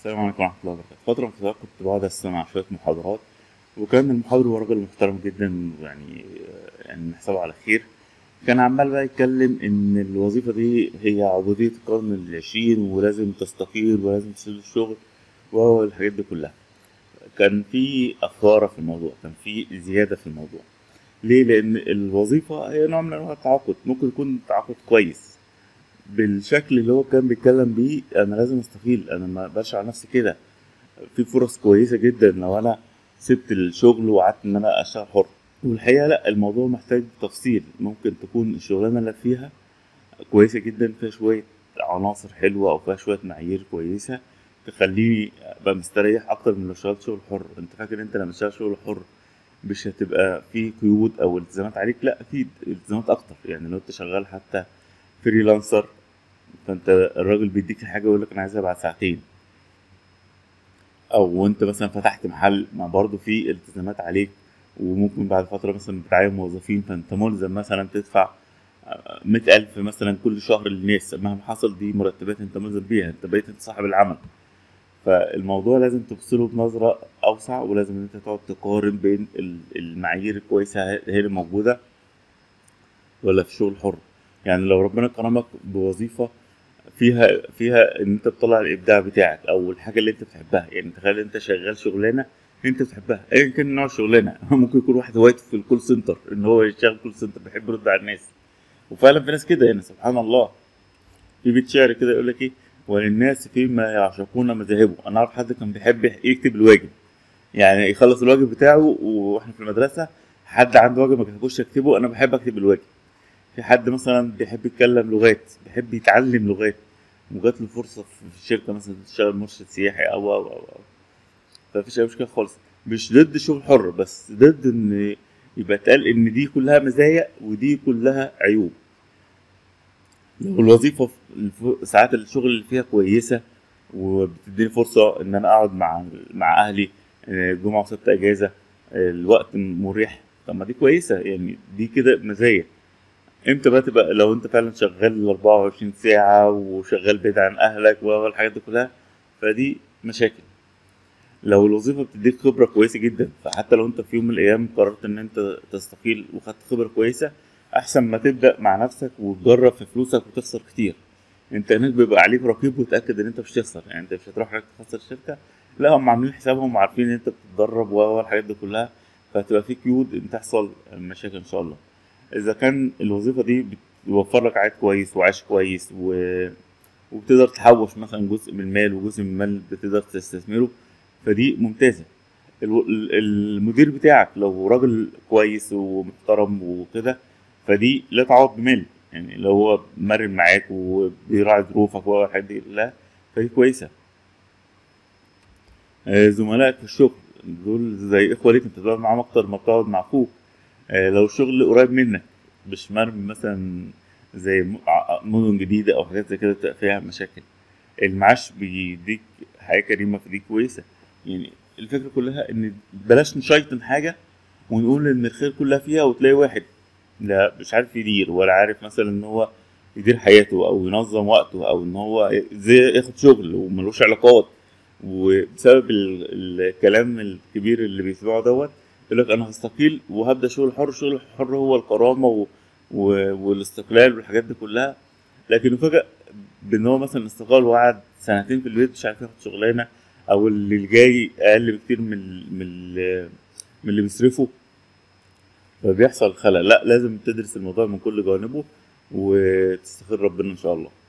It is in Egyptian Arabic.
السلام عليكم ورحمة الله وبركاته فترة من الفترات كنت بقعد أستمع شوية محاضرات وكان المحاضر هو راجل محترم جدا يعني يعني نحسبه على خير كان عمال بقى يتكلم إن الوظيفة دي هي عبودية القرن العشرين ولازم تستقيل ولازم تسيب الشغل والحاجات دي كلها كان في أثارة في الموضوع كان في زيادة في الموضوع ليه؟ لأن الوظيفة هي نوع من أنواع التعاقد ممكن يكون تعاقد كويس بالشكل اللي هو كان بيتكلم بيه انا لازم استقيل انا ما اقبلش على نفسي كده في فرص كويسه جدا لو انا سبت الشغل وقعدت ان انا اشتغل حر والحقيقه لا الموضوع محتاج تفصيل ممكن تكون الشغلانه اللي فيها كويسه جدا فيها شويه عناصر حلوه او فيها شويه معايير كويسه تخليني ابقى مستريح اكتر من لو اشتغلت شغل حر انت فاكر انت لما تشتغل شغل حر مش هتبقى في قيود او التزامات عليك لا في التزامات اكتر يعني لو انت شغال حتى فريلانسر فانت الراجل بيديك الحاجه ويقول لك انا عايزها بعد ساعتين او انت مثلا فتحت محل ما برضه في التزامات عليك وممكن بعد فتره مثلا بتعين موظفين فانت ملزم مثلا تدفع مئة ألف مثلا كل شهر للناس مهما حصل دي مرتبات انت ملزم بيها انت بقيت انت صاحب العمل فالموضوع لازم تبصله بنظرة أوسع ولازم إن أنت تقعد تقارن بين المعايير الكويسة هي اللي موجودة ولا في الشغل الحر يعني لو ربنا كرمك بوظيفة فيها فيها ان انت تطلع الابداع بتاعك او الحاجه اللي انت بتحبها يعني تخيل انت شغال شغلانه انت بتحبها ايا كان نوع الشغلانه ممكن يكون واحد هوايته في الكول سنتر ان هو يشتغل كول سنتر بيحب يرد على الناس وفعلا في ناس كده يعني سبحان الله في بيت شعر كده يقول لك ايه وللناس فيما يعشقون مذاهبه انا اعرف حد كان بيحب يكتب الواجب يعني يخلص الواجب بتاعه واحنا في المدرسه حد عنده واجب ما كتبوش يكتبه انا بحب اكتب الواجب في حد مثلا بيحب يتكلم لغات بيحب يتعلم لغات وجات له فرصه في الشركه مثلا تشتغل مرشد سياحي او او او, أو. فمفيش اي مشكله خالص مش ضد الشغل الحر بس ضد ان يبقى اتقال ان دي كلها مزايا ودي كلها عيوب لو الوظيفه ساعات الشغل اللي فيها كويسه وبتديني فرصه ان انا اقعد مع مع اهلي جمعه وسبت اجازه الوقت مريح طب ما دي كويسه يعني دي كده مزايا امتى بقى تبقى لو انت فعلا شغال 24 ساعة وشغال بعيد عن اهلك والحاجات دي كلها فدي مشاكل لو الوظيفة بتديك خبرة كويسة جدا فحتى لو انت في يوم من الايام قررت ان انت تستقيل وخدت خبرة كويسة احسن ما تبدأ مع نفسك وتجرب في فلوسك وتخسر كتير انت هناك بيبقى عليك رقيب وتأكد ان انت مش تخسر يعني انت مش هتروح تخسر الشركة لا هم عاملين حسابهم وعارفين ان انت بتتدرب والحاجات دي كلها فهتبقى في قيود ان تحصل مشاكل ان شاء الله اذا كان الوظيفه دي بتوفر لك عائد كويس وعيش كويس و... وبتقدر تحوش مثلا جزء من المال وجزء من المال بتقدر تستثمره فدي ممتازه المدير بتاعك لو راجل كويس ومحترم وكده فدي لا تعوض بمال يعني لو هو مرن معاك وبيراعي ظروفك والحاجات دي لا فدي كويسه زملائك في الشغل دول زي اخوه ليك انت بتقعد معاهم اكتر ما بتقعد مع اخوك لو الشغل قريب منك مش مرمي مثلا زي مدن جديدة أو حاجات زي كده تبقى فيها مشاكل المعاش بيديك حياة كريمة فدي كويسة يعني الفكرة كلها إن بلاش نشيطن حاجة ونقول إن الخير كلها فيها وتلاقي واحد لا مش عارف يدير ولا عارف مثلا إن هو يدير حياته أو ينظم وقته أو إن هو زي ياخد شغل وملوش علاقات وبسبب الكلام الكبير اللي بيسمعه دوت يقول لك انا هستقيل وهبدا شغل حر الشغل الحر هو الكرامه و... و... والاستقلال والحاجات دي كلها لكن يفاجئ بان هو مثلا استقال وقعد سنتين في البيت مش عارف ياخد شغلانه او اللي جاي اقل بكتير من من من اللي بيصرفه فبيحصل خلل لا لازم تدرس الموضوع من كل جوانبه وتستخير ربنا ان شاء الله